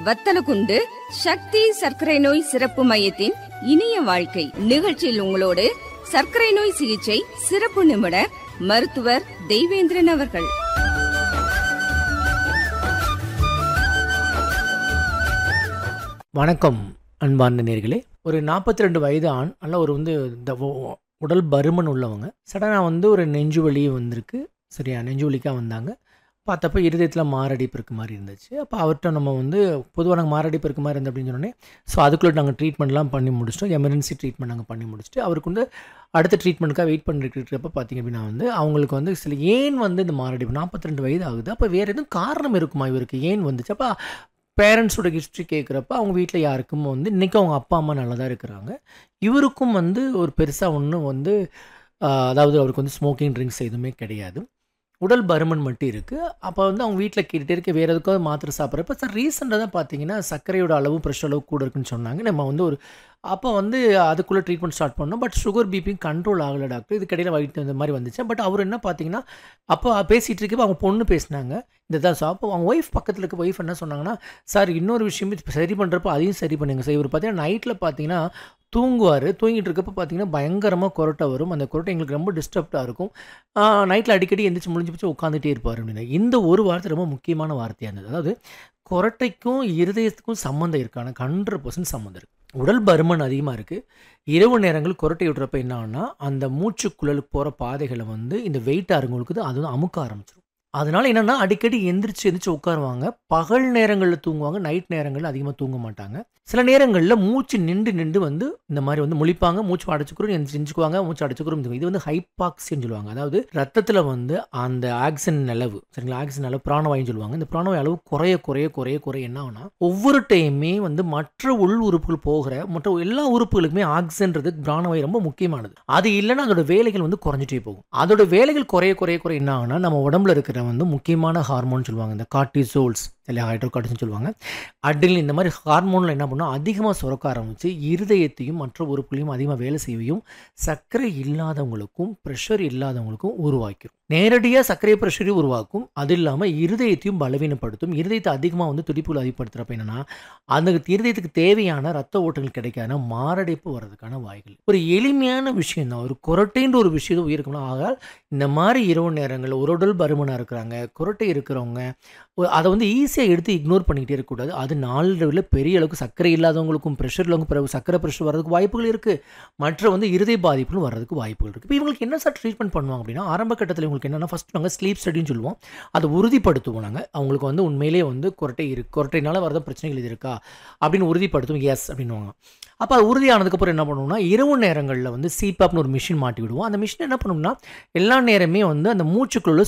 வத்தலகுண்டு சக்தி சர்க்கரை நோய் சிறப்பு மையத்தின் இனிய வாழ்க்கை நிகழ்ச்சியில் உங்களோடு சர்க்கரை நோய் சிகிச்சை சிறப்பு நிபுணர் மருத்துவர் தெய்வேந்திரன் அவர்கள் வணக்கம் அன்பார்ந்த நேர்களே ஒரு நாற்பத்தி ரெண்டு வயது ஆண் நல்ல ஒரு வந்து இந்த உ- உடல் பருமன் உள்ளவங்க சடனாக வந்து ஒரு நெஞ்சு வலி வந்திருக்கு சரியா நெஞ்சு வலிக்காக வந்தாங்க பார்த்தப்ப இருதயத்தில் மாரடைப்பு இருக்க மாதிரி இருந்துச்சு அப்போ அவர்கிட்ட நம்ம வந்து பொதுவாக நாங்கள் மாரடைப்பு இருக்க மாதிரி இருந்து அப்படின்னு சொன்னோடனே ஸோ அதுக்குள்ளே நாங்கள் ட்ரீட்மெண்ட்லாம் பண்ணி முடிச்சிட்டோம் எமர்ஜென்சி ட்ரீட்மெண்ட் நாங்கள் பண்ணி முடிச்சுட்டு அவருக்கு வந்து அடுத்த ட்ரீட்மெண்ட்டுக்காக வெயிட் பண்ணிருக்கிறப்ப பார்த்தீங்க அப்படின்னா வந்து அவங்களுக்கு வந்து சில ஏன் வந்து இந்த மாரடைப்பு நாற்பத்தி ரெண்டு வயது ஆகுது அப்போ வேறு எதுவும் காரணம் இருக்குமா இவருக்கு ஏன் வந்துச்சு அப்போ பேரண்ட்ஸோட ஹிஸ்ட்ரி கேட்குறப்ப அவங்க வீட்டில் யாருக்கும் வந்து இன்றைக்கி அவங்க அப்பா அம்மா நல்லா தான் இருக்கிறாங்க இவருக்கும் வந்து ஒரு பெருசாக ஒன்றும் வந்து ஆஹ், அதாவது அவருக்கு வந்து ஸ்மோக்கிங் ட்ரிங்க்ஸ் எதுவுமே கிடையாது உடல் பருமன் மட்டும் இருக்குது அப்போ வந்து அவங்க வீட்டில் கேட்டுகிட்டே இருக்க வேறு எதுக்காவது மாத்திரை சாப்பிட்றப்ப சார் ரீசெண்டாக தான் பார்த்தீங்கன்னா சர்க்கரையோட அளவு ப்ரெஷர் அளவு கூட இருக்குன்னு சொன்னாங்க நம்ம வந்து ஒரு அப்போ வந்து அதுக்குள்ளே ட்ரீட்மெண்ட் ஸ்டார்ட் பண்ணோம் பட் சுகர் பிபியும் கண்ட்ரோல் ஆகலை டாக்டர் இது கடையில் வயிற்று இந்த மாதிரி வந்துச்சு பட் அவர் என்ன பார்த்தீங்கன்னா அப்போ பேசிகிட்டு இருக்கப்போ அவங்க பொண்ணு பேசினாங்க இந்த தான் ஸோ அப்போ அவங்க ஒய்ஃப் பக்கத்தில் இருக்க ஒய்ஃப் என்ன சொன்னாங்கன்னா சார் இன்னொரு விஷயம் இது சரி பண்ணுறப்போ அதையும் சரி பண்ணுங்க சார் இவர் பார்த்தீங்கன்னா நைட்டில் பார்த்தீங்கன்னா தூங்குவார் தூங்கிட்டு இருக்கப்போ பார்த்தீங்கன்னா பயங்கரமாக கொரட்டை வரும் அந்த கொரட்டை எங்களுக்கு ரொம்ப டிஸ்டர்ப்டாக இருக்கும் நைட்டில் அடிக்கடி எந்திரிச்சு முடிஞ்சு போச்சு உட்காந்துட்டே இருப்பார் அப்படின்னு இந்த ஒரு வார்த்தை ரொம்ப முக்கியமான வார்த்தையாக இருந்தது அதாவது கொரட்டைக்கும் இருதயத்துக்கும் சம்மந்தம் இருக்கான ஹண்ட்ரட் பர்சன்ட் சம்மந்தம் இருக்குது உடல் பருமன் அதிகமாக இருக்குது இரவு நேரங்கள் கொரட்டை விடுறப்ப என்ன ஆகும்னா அந்த மூச்சுக்குழலுக்கு போகிற பாதைகளை வந்து இந்த வெயிட்டாக இருங்களுக்கு அது வந்து அமுக்க ஆரம்பிச்சிடும் அதனால என்னன்னா அடிக்கடி எந்திரிச்சு எந்திரிச்சு உட்காருவாங்க பகல் நேரங்களில் தூங்குவாங்க நைட் நேரங்களில் அதிகமாக தூங்க மாட்டாங்க சில நேரங்களில் மூச்சு நின்று நின்று வந்து இந்த மாதிரி வந்து முழிப்பாங்க மூச்சு அடைச்சுக்கிறோம் எந்திரிச்சு எந்திரிச்சுக்குவாங்க மூச்சு அடைச்சுக்கிறோம் இது வந்து ஹைபாக்சின்னு சொல்லுவாங்க அதாவது ரத்தத்தில் வந்து அந்த ஆக்சிஜன் அளவு சரிங்களா ஆக்சிஜன் அளவு பிராணவாயுன்னு சொல்லுவாங்க இந்த பிராணவாயு அளவு குறைய குறைய குறைய குறைய என்ன ஆகும்னா ஒவ்வொரு டைமே வந்து மற்ற உள் உறுப்புகள் போகிற மற்ற எல்லா உறுப்புகளுக்குமே ஆக்சிஜன்றது பிராணவாயு ரொம்ப முக்கியமானது அது இல்லைன்னா அதோட வேலைகள் வந்து குறைஞ்சிட்டே போகும் அதோட வேலைகள் குறைய குறைய குறைய என்ன ஆகும்னா நம்ம உடம்புல இருக்கிற வந்து முக்கியமான ஹார்மோன் சொல்லுவாங்க இந்த கார்டிசோல்ஸ் இல்லை ஹைட்ரோகார்டிஸ்னு சொல்லுவாங்க அட்ரினல் இந்த மாதிரி ஹார்மோனில் என்ன பண்ணும் அதிகமாக சுரக்க ஆரம்பித்து இருதயத்தையும் மற்ற உறுப்புகளையும் அதிகமாக வேலை செய்யவும் சர்க்கரை இல்லாதவங்களுக்கும் ப்ரெஷர் இல்லாதவங்களுக்கும் உருவாக்கிடும் நேரடியாக சர்க்கரை ப்ரெஷரையும் உருவாக்கும் அது இல்லாமல் இருதயத்தையும் பலவீனப்படுத்தும் இருதயத்தை அதிகமாக வந்து துடிப்புகள் அதிகப்படுத்துகிறப்ப என்னன்னா அந்த இருதயத்துக்கு தேவையான ரத்த ஓட்டங்கள் கிடைக்காத மாரடைப்பு வர்றதுக்கான வாய்கள் ஒரு எளிமையான விஷயம் தான் ஒரு குரட்டைன்ற ஒரு விஷயத்தை உயிருக்கணும் ஆகால் இந்த மாதிரி இரவு நேரங்களில் ஒரு உடல் பருமனாக இருக்கிறாங்க குரட்டை இருக்கிறவங்க ஒ- அதை வந்து ஈஸியாக எடுத்து இக்னோர் பண்ணிக்கிட்டே இருக்கக்கூடாது அது நாளடைவில் பெரிய அளவுக்கு சர்க்கரை இல்லாதவங்களுக்கும் ப்ரெஷர் உள்ளவங்க பிறகு சர்க்கரை ப்ரெஷர் வரதுக்கு வாய்ப்புகள் இருக்குது மற்ற வந்து இருதய பாதிப்புகளும் வர்றதுக்கு வாய்ப்புகள் இருக்குது இப்போ இவங்களுக்கு என்ன சார் ட்ரீட்மெண்ட் பண்ணுவாங்க அப்படின்னா ஆரம்ப கட்டத்தில் இவங்களுக்கு என்னென்னா ஃபஸ்ட் நாங்கள் ஸ்லீப் ஸ்டடின்னு சொல்லுவோம் அதை உறுதிப்படுத்துவோம் நாங்கள் அவங்களுக்கு வந்து உண்மையிலேயே வந்து குரட்டை இருக்கு குரட்டைனால வரத பிரச்சனைகள் இது இருக்கா அப்படின்னு உறுதிப்படுத்துவோம் எஸ் அப்படின்னுவாங்க அப்போ அது உறுதியானதுக்கப்புறம் என்ன பண்ணுவோம்னா இரவு நேரங்களில் வந்து சிபாப்னு ஒரு மிஷின் மாட்டி விடுவோம் அந்த மிஷின் என்ன பண்ணுவோம்னா எல்லா நேரமே வந்து அந்த மூச்சுக்குள்ள